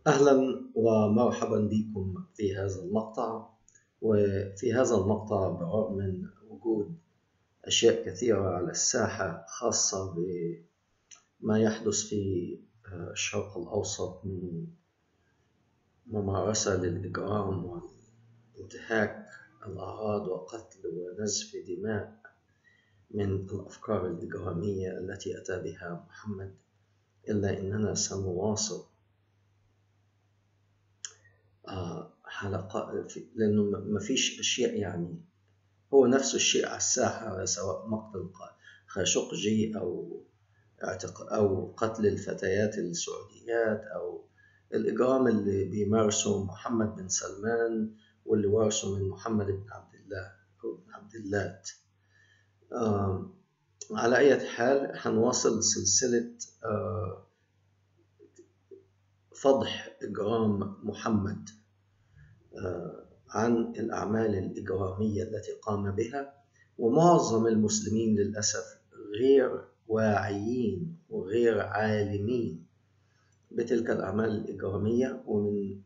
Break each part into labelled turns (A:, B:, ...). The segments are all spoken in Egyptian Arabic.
A: أهلا ومرحبا بكم في هذا المقطع وفي هذا المقطع برغم من وجود أشياء كثيرة على الساحة خاصة بما يحدث في الشرق الأوسط من ممارسة للإجرام وانتهاك الأعراض وقتل ونزف دماء من الأفكار الإجرامية التي أتى بها محمد إلا أننا سنواصل حلقات لأنه ما فيش أشياء يعني هو نفس الشيء على الساحة سواء مقتل خاشقجي أو أو قتل الفتيات السعوديات أو الإجرام اللي بيمارسه محمد بن سلمان واللي ورثه من محمد بن عبد الله أو بن عبد اللات على أي حال هنواصل سلسلة فضح إجرام محمد عن الأعمال الإجرامية التي قام بها ومعظم المسلمين للأسف غير واعيين وغير عالمين بتلك الأعمال الإجرامية ومن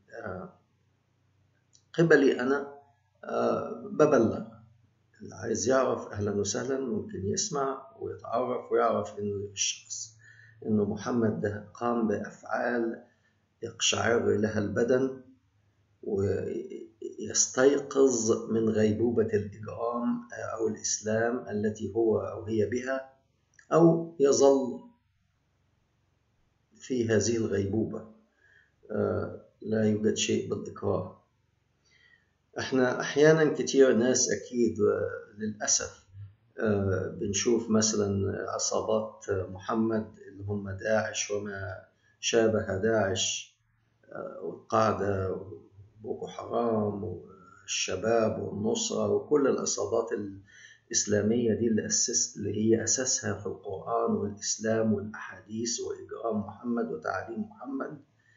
A: قبلي أنا ببلغ اللي عايز يعرف أهلا وسهلا ممكن يسمع ويتعرف ويعرف إنه الشخص إنه محمد ده قام بأفعال يقشعر لها البدن ويستيقظ من غيبوبة الإجرام أو الإسلام التي هو أو هي بها أو يظل في هذه الغيبوبة لا يوجد شيء بالإكراه احنا أحيانا كتير ناس أكيد للأسف بنشوف مثلا عصابات محمد اللي هم داعش وما شابه داعش والقاعدة وبوكو حرام والشباب والنصرة وكل العصابات الإسلامية دي اللي, أسس اللي هي أساسها في القرآن والإسلام والأحاديث وإجرام محمد وتعليم محمد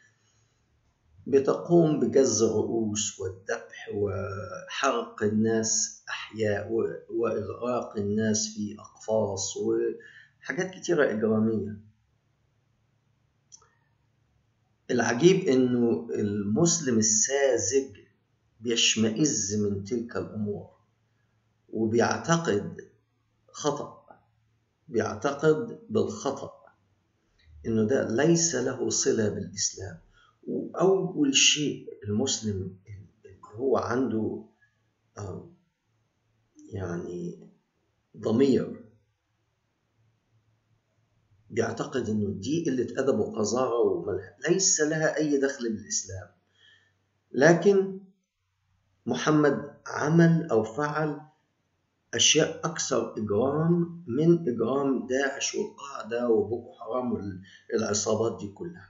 A: بتقوم بجز الرؤوس والذبح وحرق الناس أحياء وإغراق الناس في أقفاص وحاجات كتيرة إجرامية العجيب انه المسلم الساذج بيشمئز من تلك الامور وبيعتقد خطا بيعتقد بالخطا انه ده ليس له صله بالاسلام واول شيء المسلم اللي هو عنده يعني ضمير بيعتقد انه دي قله ادب وقذاره وملها ليس لها اي دخل بالاسلام لكن محمد عمل او فعل اشياء اكثر اجرام من اجرام داعش والقاعده وبوكو حرام والعصابات دي كلها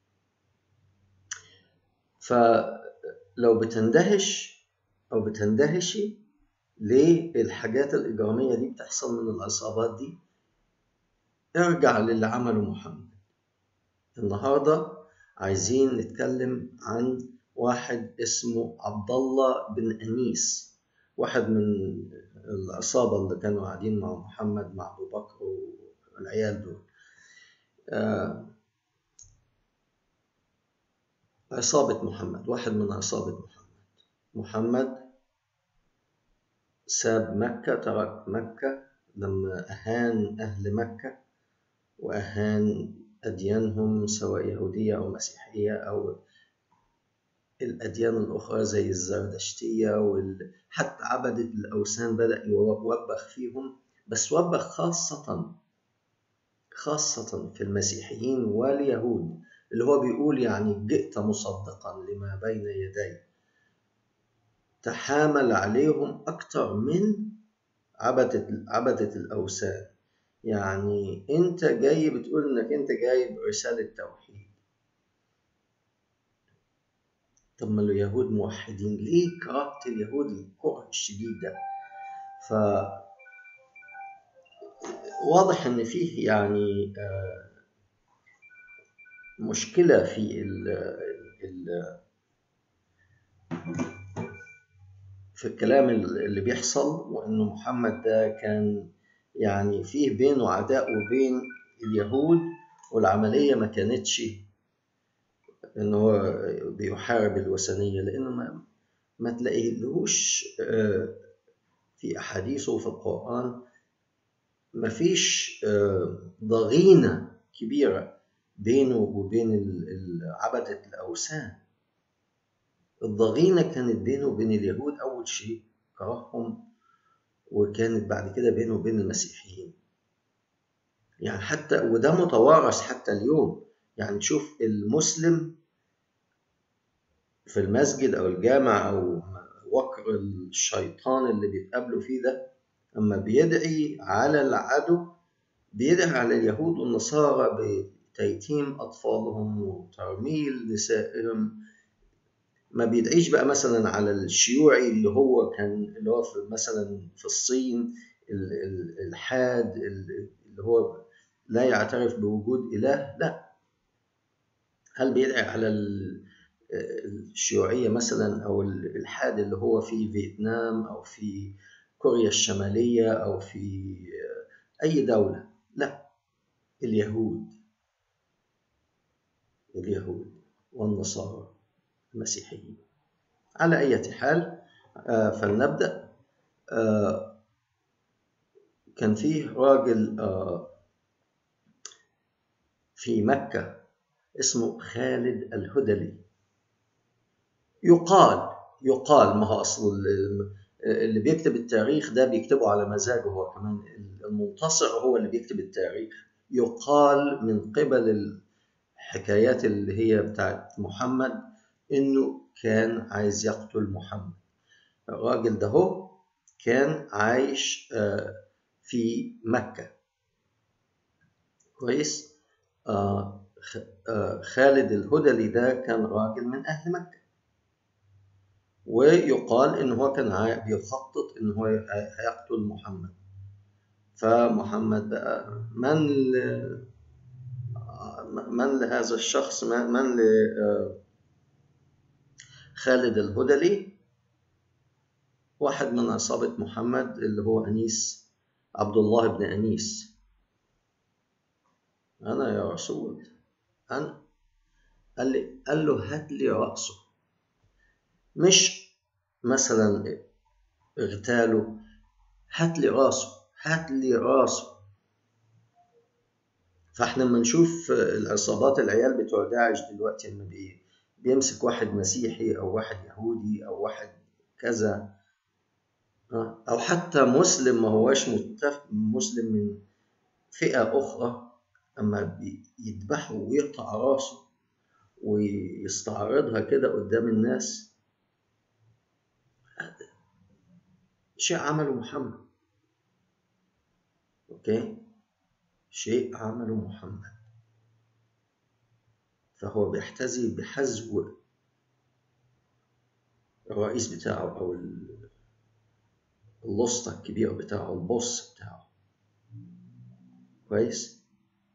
A: فلو بتندهش او بتندهشي ليه الحاجات الاجراميه دي بتحصل من العصابات دي ارجع للي عمله محمد النهارده عايزين نتكلم عن واحد اسمه عبد الله بن انيس واحد من العصابه اللي كانوا قاعدين مع محمد مع ابو بكر والعيال دول آه عصابة محمد واحد من عصابة محمد محمد ساب مكة ترك مكة لما أهان أهل مكة وأهان أديانهم سواء يهودية أو مسيحية أو الأديان الأخرى زي الزردشتية وحتى عبدة الأوثان بدأ يوبخ فيهم بس وبخ خاصة خاصة في المسيحيين واليهود اللي هو بيقول يعني جئت مصدقا لما بين يدي تحامل عليهم أكثر من عبدة عبدة الأوثان يعني انت جاي بتقول انك انت جاي برسالة توحيد طب ما اليهود موحدين ليه كرهت اليهود الكره الشديد ده ف واضح ان فيه يعني مشكلة في ال ال في الكلام اللي بيحصل وانه محمد ده كان يعني فيه بينه عداء وبين اليهود والعملية ما كانتش ان هو بيحارب الوثنيه لانه ما ما تلاقيلهوش آه، في احاديثه في القران ما فيش آه، ضغينه كبيره بينه وبين عبده الاوثان الضغينه كانت بينه وبين اليهود اول شيء كرههم وكانت بعد كده بينه وبين المسيحيين يعني حتى وده متوارث حتى اليوم يعني تشوف المسلم في المسجد او الجامع او وقر الشيطان اللي بيتقابلوا فيه ده اما بيدعي على العدو بيدعي على اليهود والنصارى بتيتيم اطفالهم وترميل نسائهم ما بيدعيش بقى مثلا على الشيوعي اللي هو كان اللي هو في مثلا في الصين الحاد اللي هو لا يعترف بوجود اله لا هل بيدعي على الشيوعيه مثلا او الالحاد اللي هو في فيتنام او في كوريا الشماليه او في اي دوله لا اليهود اليهود والنصارى المسيحيين على أي حال آه، فلنبدأ آه، كان فيه راجل آه، في مكة اسمه خالد الهدلي يقال يقال ما هو أصل اللي بيكتب التاريخ ده بيكتبه على مزاجه هو كمان المنتصر هو اللي بيكتب التاريخ يقال من قبل الحكايات اللي هي بتاعت محمد انه كان عايز يقتل محمد الراجل ده هو كان عايش آه، في مكة كويس آه، آه، خالد الهدلي ده كان راجل من أهل مكة ويقال إن هو كان بيخطط إن هو هيقتل محمد فمحمد بقى من ل... من لهذا الشخص من ل... خالد الهدلي واحد من عصابة محمد اللي هو أنيس عبد الله بن أنيس أنا يا رسول أنا قال لي قال له هات لي رأسه مش مثلا اغتاله هات لي راسه هات لي راسه فاحنا لما نشوف العصابات العيال بتوع داعش دلوقتي لما بي بيمسك واحد مسيحي أو واحد يهودي أو واحد كذا أو حتى مسلم ما هواش متفق مسلم من فئة أخرى أما بيذبحه ويقطع راسه ويستعرضها كده قدام الناس شيء عمله محمد أوكي شيء عمله محمد فهو بيحتذي بحذو الرئيس بتاعه أو اللصة الكبير بتاعه البوس بتاعه كويس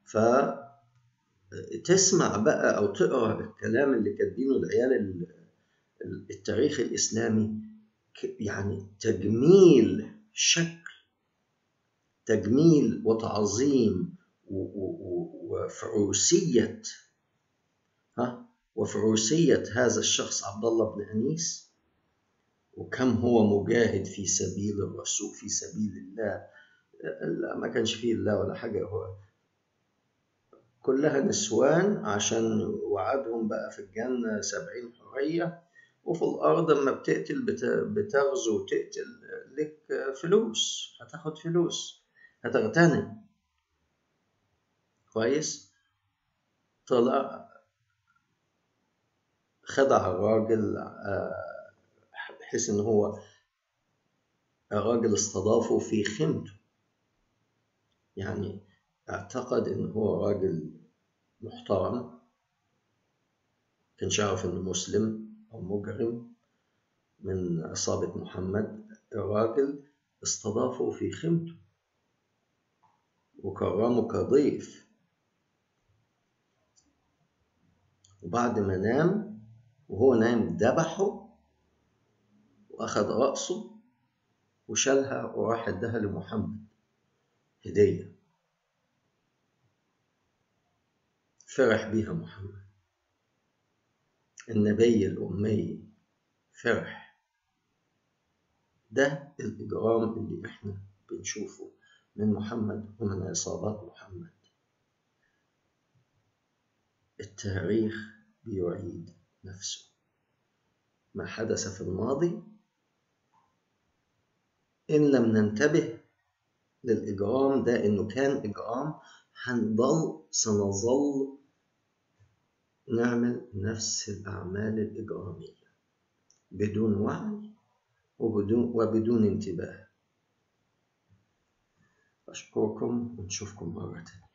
A: فتسمع بقى أو تقرأ الكلام اللي كاتبينه العيال التاريخ الإسلامي يعني تجميل شكل تجميل وتعظيم وفروسية ها وفروسية هذا الشخص عبد الله بن أنيس وكم هو مجاهد في سبيل الرسول في سبيل الله لا ما كانش فيه الله ولا حاجة هو كلها نسوان عشان وعدهم بقى في الجنة سبعين حرية وفي الأرض لما بتقتل بتغزو وتقتل لك فلوس هتاخد فلوس هتغتنم كويس طلع خدع الراجل آه، بحيث ان هو الراجل استضافه في خيمته يعني اعتقد ان هو راجل محترم كانش يعرف انه مسلم او مجرم من عصابة محمد الراجل استضافه في خيمته وكرمه كضيف وبعد ما نام وهو نايم ذبحه وأخذ رأسه وشالها وراح اداها لمحمد هدية فرح بيها محمد النبي الأمي فرح ده الإجرام اللي إحنا بنشوفه من محمد ومن عصابات محمد التاريخ بيعيد نفسه ما حدث في الماضي إن لم ننتبه للإجرام ده إنه كان إجرام هنضل سنظل نعمل نفس الأعمال الإجرامية بدون وعي وبدون, وبدون انتباه أشكركم ونشوفكم مرة تانية